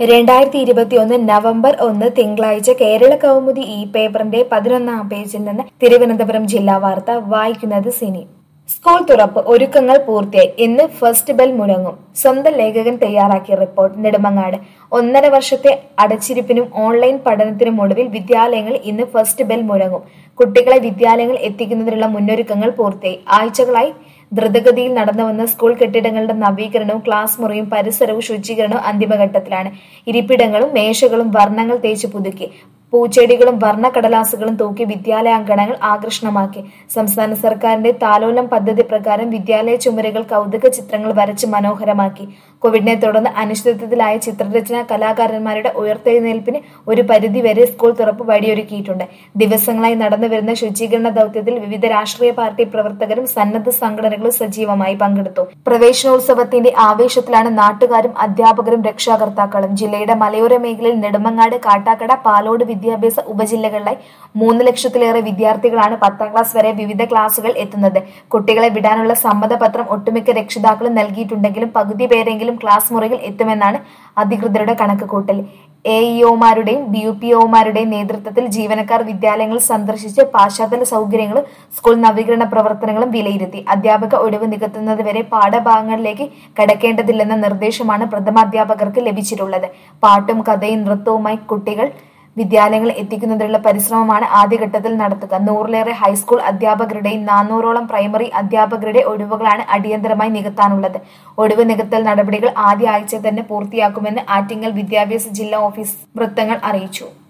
രണ്ടായിരത്തി ഇരുപത്തിയൊന്ന് നവംബർ ഒന്ന് തിങ്കളാഴ്ച കേരള കൗമുദി ഇ പേപ്പറിന്റെ പതിനൊന്നാം പേജിൽ നിന്ന് തിരുവനന്തപുരം ജില്ലാ വാർത്ത വായിക്കുന്നത് സിനി സ്കൂൾ തുറപ്പ് ഒരുക്കങ്ങൾ പൂർത്തിയായി ഇന്ന് ഫസ്റ്റ് ബെൽ മുഴങ്ങും സ്വന്തം ലേഖകൻ തയ്യാറാക്കിയ റിപ്പോർട്ട് നെടുമങ്ങാട് ഒന്നര വർഷത്തെ അടച്ചിരിപ്പിനും ഓൺലൈൻ പഠനത്തിനും ഒടുവിൽ വിദ്യാലയങ്ങൾ ഇന്ന് ഫസ്റ്റ് ബെൽ മുഴങ്ങും കുട്ടികളെ വിദ്യാലയങ്ങൾ എത്തിക്കുന്നതിനുള്ള മുന്നൊരുക്കങ്ങൾ പൂർത്തിയായി ആഴ്ചകളായി ദ്രുതഗതിയിൽ നടന്നുവന്ന സ്കൂൾ കെട്ടിടങ്ങളുടെ നവീകരണവും ക്ലാസ് മുറിയും പരിസരവും ശുചീകരണവും അന്തിമഘട്ടത്തിലാണ് ഇരിപ്പിടങ്ങളും മേശകളും വർണ്ണങ്ങൾ തേച്ച് പുതുക്കി പൂച്ചെടികളും വർണ്ണക്കടലാസുകളും തൂക്കി വിദ്യാലയാങ്കണങ്ങൾ ആകർഷണമാക്കി സംസ്ഥാന സർക്കാരിന്റെ താലോലം പദ്ധതി പ്രകാരം വിദ്യാലയ ചുമരുകൾ കൗതുക ചിത്രങ്ങൾ വരച്ച് മനോഹരമാക്കി കോവിഡിനെ തുടർന്ന് അനിശ്ചിതത്വത്തിലായ ചിത്രരചന കലാകാരന്മാരുടെ ഉയർത്തെഴുന്നേൽപ്പിന് ഒരു പരിധിവരെ സ്കൂൾ തുറപ്പ് വഴിയൊരുക്കിയിട്ടുണ്ട് ദിവസങ്ങളായി നടന്നുവരുന്ന ശുചീകരണ ദൗത്യത്തിൽ വിവിധ രാഷ്ട്രീയ പാർട്ടി പ്രവർത്തകരും സന്നദ്ധ സംഘടനകളും സജീവമായി പങ്കെടുത്തു പ്രവേശനോത്സവത്തിന്റെ ആവേശത്തിലാണ് നാട്ടുകാരും അധ്യാപകരും രക്ഷാകർത്താക്കളും ജില്ലയുടെ മലയോര മേഖലയിൽ നെടുമങ്ങാട് കാട്ടാക്കട പാലോട് വിദ്യാഭ്യാസ ഉപജില്ലകളിലായി മൂന്ന് ലക്ഷത്തിലേറെ വിദ്യാർത്ഥികളാണ് പത്താം ക്ലാസ് വരെ വിവിധ ക്ലാസുകൾ എത്തുന്നത് കുട്ടികളെ വിടാനുള്ള സമ്മതപത്രം ഒട്ടുമിക്ക രക്ഷിതാക്കളും നൽകിയിട്ടുണ്ടെങ്കിലും പകുതി പേരെങ്കിലും ക്ലാസ് മുറികൾ എത്തുമെന്നാണ് അധികൃതരുടെ കണക്കുകൂട്ടൽ എ ഇഒമാരുടെയും ബി യു പി ഒമാരുടെയും നേതൃത്വത്തിൽ ജീവനക്കാർ വിദ്യാലയങ്ങൾ സന്ദർശിച്ച് പാശ്ചാത്തല സൗകര്യങ്ങളും സ്കൂൾ നവീകരണ പ്രവർത്തനങ്ങളും വിലയിരുത്തി അധ്യാപക ഒഴിവ് നികത്തുന്നതുവരെ പാഠഭാഗങ്ങളിലേക്ക് കടക്കേണ്ടതില്ലെന്ന നിർദ്ദേശമാണ് പ്രഥമാധ്യാപകർക്ക് ലഭിച്ചിട്ടുള്ളത് പാട്ടും കഥയും നൃത്തവുമായി കുട്ടികൾ വിദ്യാലയങ്ങൾ എത്തിക്കുന്നതിനുള്ള പരിശ്രമമാണ് ആദ്യഘട്ടത്തിൽ നടത്തുക നൂറിലേറെ ഹൈസ്കൂൾ അധ്യാപകരുടെയും നാനൂറോളം പ്രൈമറി അധ്യാപകരുടെ ഒഴിവുകളാണ് അടിയന്തരമായി നികത്താനുള്ളത് ഒഴിവ് നികത്തൽ നടപടികൾ ആദ്യ ആഴ്ച തന്നെ പൂർത്തിയാക്കുമെന്ന് ആറ്റിങ്ങൽ വിദ്യാഭ്യാസ ജില്ലാ ഓഫീസ് വൃത്തങ്ങൾ അറിയിച്ചു